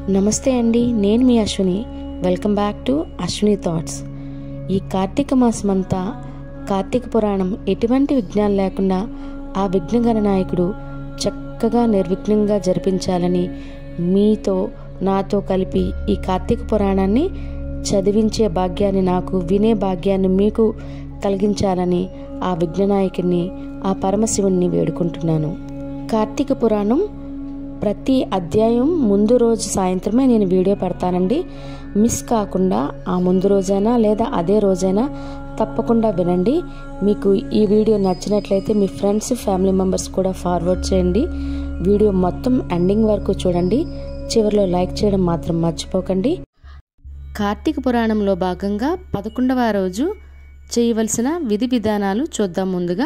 నమస్తే అండి నేను మీ Ashwini welcome back to Ashwini thoughts ఈ కార్తీక మాసం అంతా కార్తీక పురాణం ఎటువంటి విఘ్నాలు లేకుండా ఆ విఘ్నగణ నాయకుడు చక్కగా నిర్విఘ్నంగా జరిపించాలని మీతో నాతో కలిపి ఈ కార్తీక పురాణాన్ని చదివించే భాగ్యాన్ని నాకు వినే భాగ్యాన్ని మీకు కలిగించాలని ఆ విఘ్ననాయకుడిని ఆ పరమశివుణ్ణి వేడుకుంటున్నాను కార్తీక పురాణం ప్రతి అధ్యాయం ముందు రోజు సాయంత్రమే నేను వీడియో పెడతానండి మిస్ కాకుండా ఆ ముందు రోజైనా లేదా అదే రోజైనా తప్పకుండా వినండి మీకు ఈ వీడియో నచ్చినట్లయితే మీ ఫ్రెండ్స్ ఫ్యామిలీ మెంబర్స్ కూడా ఫార్వర్డ్ చేయండి వీడియో మొత్తం ఎండింగ్ వరకు చూడండి చివరిలో లైక్ చేయడం మాత్రం మర్చిపోకండి కార్తీక పురాణంలో భాగంగా పదకొండవ రోజు చేయవలసిన విధి విధానాలు చూద్దాం ముందుగా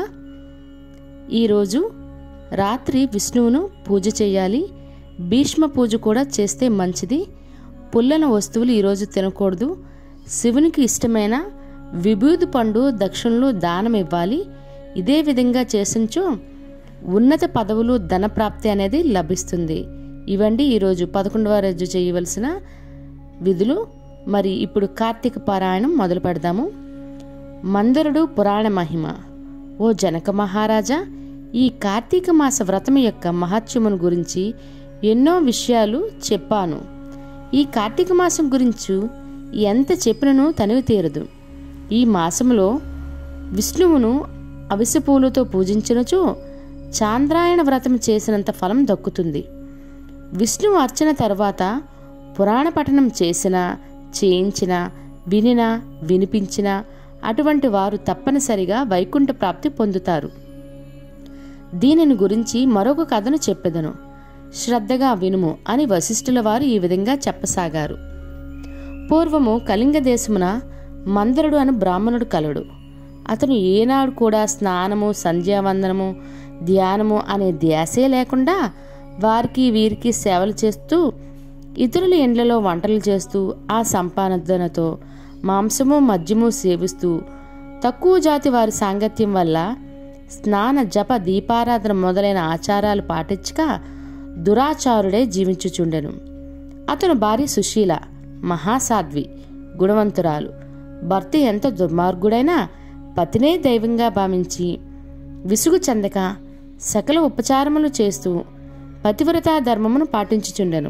ఈరోజు రాత్రి విష్ణువును పూజ చేయాలి భీష్మ పూజ కూడా చేస్తే మంచిది పుల్లన వస్తువులు ఈరోజు తినకూడదు శివునికి ఇష్టమైన విభూది పండు దక్షిణలు దానం ఇవ్వాలి ఇదే విధంగా చేసించో ఉన్నత పదవులు ధనప్రాప్తి అనేది లభిస్తుంది ఇవండి ఈరోజు పదకొండవ రోజు చేయవలసిన విధులు మరి ఇప్పుడు కార్తీక పారాయణం మొదలు పెడదాము మందరుడు పురాణ మహిమ ఓ జనక మహారాజా ఈ కార్తీక మాస వ్రతం యొక్క మహత్యమును గురించి ఎన్నో విషయాలు చెప్పాను ఈ కార్తీక మాసం గురించి ఎంత చెప్పినను తనివి తీరదు ఈ మాసంలో విష్ణువును అవిసె పూలతో పూజించినచో చాంద్రాయణ వ్రతం చేసినంత ఫలం దక్కుతుంది విష్ణు అర్చన తర్వాత పురాణ పఠనం చేసిన చేయించిన వినిన వినిపించిన అటువంటి వారు తప్పనిసరిగా వైకుంఠ ప్రాప్తి పొందుతారు దీనిని గురించి మరొక కథను చెప్పెదను శ్రద్ధగా వినుము అని వశిష్ఠుల వారు ఈ విధంగా చెప్పసాగారు పూర్వము కళింగ దేశమున మందరుడు అని బ్రాహ్మణుడు కలడు అతను ఏనాడు కూడా స్నానము సంధ్యావందనము ధ్యానము అనే ధ్యాసే లేకుండా వారికి వీరికి సేవలు చేస్తూ ఇతరుల ఇండ్లలో వంటలు చేస్తూ ఆ సంపాదనతో మాంసము మద్యము సేవిస్తూ తక్కువ జాతి వారి సాంగత్యం వల్ల స్నాన జప దీపారాధన మొదలైన ఆచారాలు పాటించక దురాచారుడే జీవించుచుండెను అతను భార్య సుశీల మహాసాధ్వి గుణవంతురాలు భర్త ఎంత దుర్మార్గుడైనా పతినే దైవంగా భావించి విసుగు చెందక సకల ఉపచారములు చేస్తూ పతివ్రతా ధర్మమును పాటించుచుండెను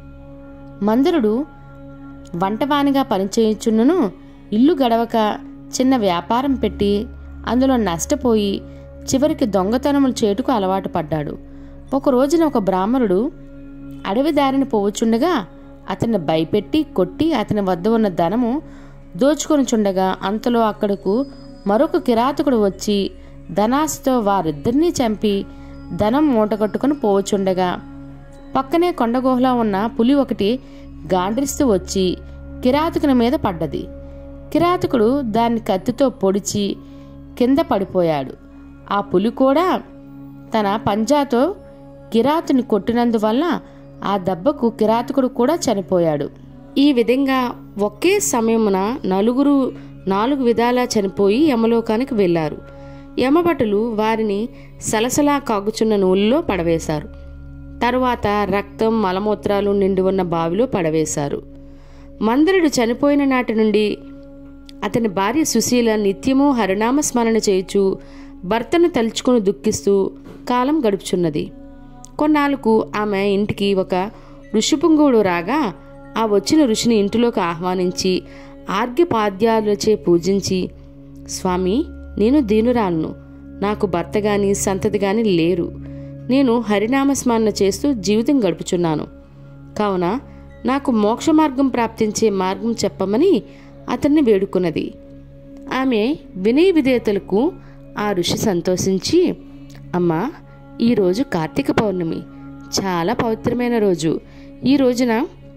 మందరుడు వంటవానిగా పనిచేయుచున్నను ఇల్లు గడవక చిన్న వ్యాపారం పెట్టి అందులో నష్టపోయి చివరికి దొంగతనములు చేటుకు అలవాటు పడ్డాడు ఒక రోజున ఒక బ్రాహ్మణుడు అడవి దారిని పోవచుండగా అతన్ని భయపెట్టి కొట్టి అతని వద్ద ఉన్న ధనము దోచుకొని చుండగా అంతలో అక్కడకు మరొక కిరాతకుడు వచ్చి ధనాశతో వారిద్దరినీ చంపి ధనం మూటగట్టుకుని పోవచుండగా పక్కనే కొండగుహలో ఉన్న పులి ఒకటి గాండ్రిస్తూ వచ్చి కిరాతకుని మీద పడ్డది కిరాతకుడు దాన్ని కత్తితో పొడిచి కింద పడిపోయాడు ఆ పులి కూడా తన పంజాతో కిరాతుని కొట్టినందువల్ల ఆ దెబ్బకు కిరాతకుడు కూడా చనిపోయాడు ఈ విధంగా ఒకే సమయమున నలుగురు నాలుగు విధాలా చనిపోయి యమలోకానికి వెళ్లారు యమభటులు వారిని సలసలా కాగుచున్న నూలులో పడవేశారు తరువాత రక్తం మలమూత్రాలు నిండి ఉన్న బావిలో పడవేశారు మందరుడు చనిపోయిన నాటి నుండి అతని భార్య సుశీల నిత్యము హరినామ స్మరణ చేయుచు భర్తను తలుచుకుని దుఃఖిస్తూ కాలం గడుపుచున్నది కొన్నాళ్ళకు ఆమె ఇంటికి ఒక ఋషిపుంగుడు రాగా ఆ వచ్చిన ఋషిని ఇంటిలోకి ఆహ్వానించి ఆర్ఘ్యపాద్యాలచే పూజించి స్వామి నేను దీనురాలను నాకు భర్త గాని సంతతి గాని లేరు నేను హరినామస్మరణ చేస్తూ జీవితం గడుపుచున్నాను కావున నాకు మోక్ష మార్గం ప్రాప్తించే మార్గం చెప్పమని అతన్ని వేడుకున్నది ఆమె వినయ విధేయతలకు ఆ ఋషి సంతోషించి అమ్మా ఈరోజు కార్తీక పౌర్ణమి చాలా పవిత్రమైన రోజు ఈ రోజున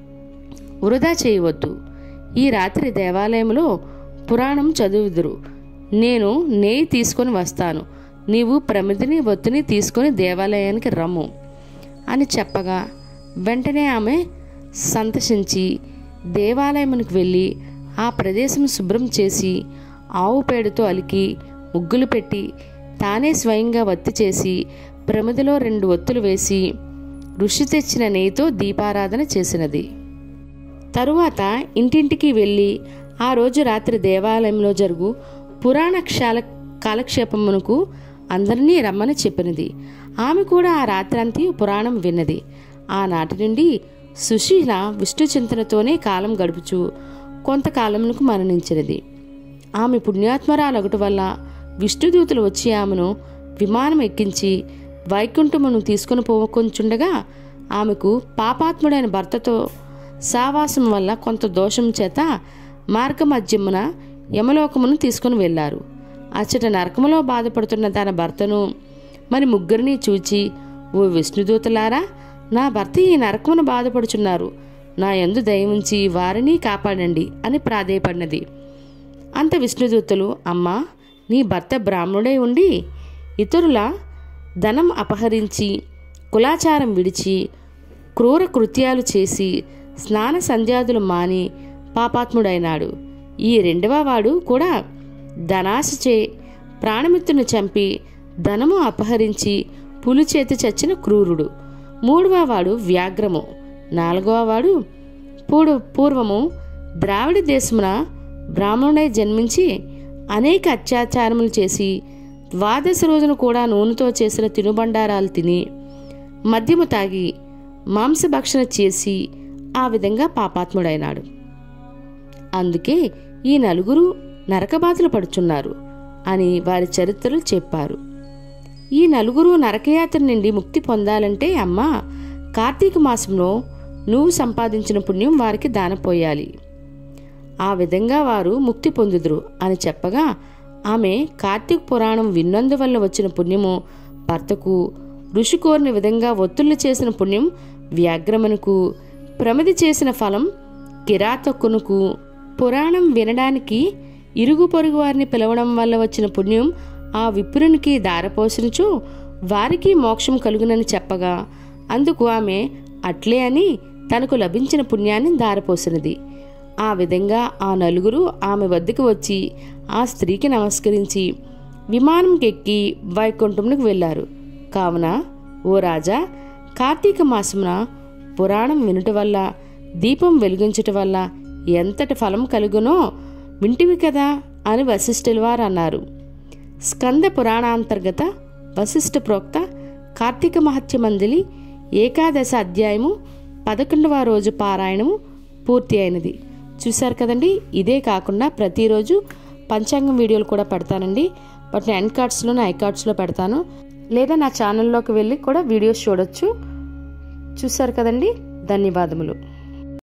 వృధా చేయవద్దు ఈ రాత్రి దేవాలయంలో పురాణం చదువుదురు నేను నెయ్యి తీసుకొని వస్తాను నీవు ప్రమిదిని ఒత్తిని తీసుకొని దేవాలయానికి రమ్ము అని చెప్పగా వెంటనే ఆమె సంతసించి దేవాలయమునికి వెళ్ళి ఆ ప్రదేశం శుభ్రం చేసి ఆవు పేడతో అలికి ముగ్గులు పెట్టి తానే స్వయంగా వత్తి చేసి ప్రమిదిలో రెండు ఒత్తులు వేసి ఋషి తెచ్చిన నెయ్యితో దీపారాధన చేసినది తరువాత ఇంటింటికి వెళ్ళి ఆ రోజు రాత్రి దేవాలయంలో జరుగు పురాణ క్షాల కాలక్షేపమునకు అందరినీ రమ్మని చెప్పినది ఆమె కూడా ఆ రాత్రంతి పురాణం విన్నది ఆనాటి నుండి సుశీల విష్ణు చింతనతోనే కాలం గడుపుచు కొంతకాలమునకు మరణించినది ఆమె పుణ్యాత్మరాలొకటి వల్ల విష్ణుదూతులు వచ్చి ఆమెను విమానం ఎక్కించి వైకుంఠమును తీసుకుని పోకుంచుండగా ఆమెకు పాపాత్ముడైన భర్తతో సావాసం వల్ల కొంత దోషం చేత మార్గమధ్యమున యమలోకమును తీసుకుని వెళ్ళారు అచ్చట నరకములో బాధపడుతున్న తన భర్తను మరి ముగ్గురిని చూచి ఓ విష్ణుదూతలారా నా భర్త ఈ నరకమును బాధపడుచున్నారు నా యందు దయముంచి వారిని కాపాడండి అని ప్రాధేయపడినది అంత విష్ణుదూతలు అమ్మా నీ భర్త బ్రాహ్మణుడై ఉండి ఇతరుల ధనం అపహరించి కులాచారం విడిచి క్రూర కృత్యాలు చేసి స్నాన సంధ్యాదులు మాని పాపాత్ముడైనాడు ఈ రెండవ వాడు కూడా ధనాశచే ప్రాణమిత్రుని చంపి ధనము అపహరించి పులి చేతి చచ్చిన క్రూరుడు మూడవ వాడు వ్యాఘ్రము నాలుగవ వాడు పూడు పూర్వము ద్రావిడ దేశమున బ్రాహ్మణుడై జన్మించి అనేక అత్యాచారములు చేసి ద్వాదశ రోజున కూడా నూనెతో చేసిన తినుబండారాలు తిని మద్యము తాగి మాంసభక్షణ చేసి ఆ విధంగా పాపాత్ముడైనాడు అందుకే ఈ నలుగురు నరకబాధలు పడుచున్నారు అని వారి చరిత్రలు చెప్పారు ఈ నలుగురు నరకయాత్ర నుండి ముక్తి పొందాలంటే అమ్మా కార్తీక మాసంలో నువ్వు సంపాదించిన పుణ్యం వారికి దానపోయాలి ఆ విధంగా వారు ముక్తి పొందుదురు అని చెప్పగా ఆమె కార్తీక పురాణం విన్నందువల్ల వచ్చిన పుణ్యము భర్తకు ఋషి కోరిన విధంగా ఒత్తుళ్ళు చేసిన పుణ్యం వ్యాఘ్రమనుకు ప్రమిది చేసిన ఫలం కిరాతకునుకు పురాణం వినడానికి ఇరుగు పొరుగు వారిని పిలవడం వల్ల వచ్చిన పుణ్యం ఆ విప్రునికి దారపోసినచు వారికి మోక్షం కలుగునని చెప్పగా అందుకు ఆమె అట్లే అని తనకు లభించిన పుణ్యాన్ని దారపోసినది ఆ విధంగా ఆ నలుగురు ఆమె వద్దకు వచ్చి ఆ స్త్రీకి నమస్కరించి విమానంకెక్కి వైకుంఠమునికి వెళ్ళారు కావున ఓ రాజా కార్తీక మాసమున పురాణం వినుట వల్ల దీపం వెలిగించుట వల్ల ఎంతటి ఫలం కలుగునో వింటివి కదా అని వశిష్ఠుల వారు అన్నారు స్కంద పురాణాంతర్గత వశిష్ఠ ప్రోక్త కార్తీక మహత్య మందిలి ఏకాదశ అధ్యాయము పదకొండవ రోజు పారాయణము పూర్తి అయినది చూశారు కదండి ఇదే కాకుండా ప్రతిరోజు పంచాంగం వీడియోలు కూడా పెడతానండి వాటిని ఎండ్ కార్డ్స్లోనే ఐ కార్డ్స్లో పెడతాను లేదా నా ఛానల్లోకి వెళ్ళి కూడా వీడియోస్ చూడొచ్చు చూశారు కదండి ధన్యవాదములు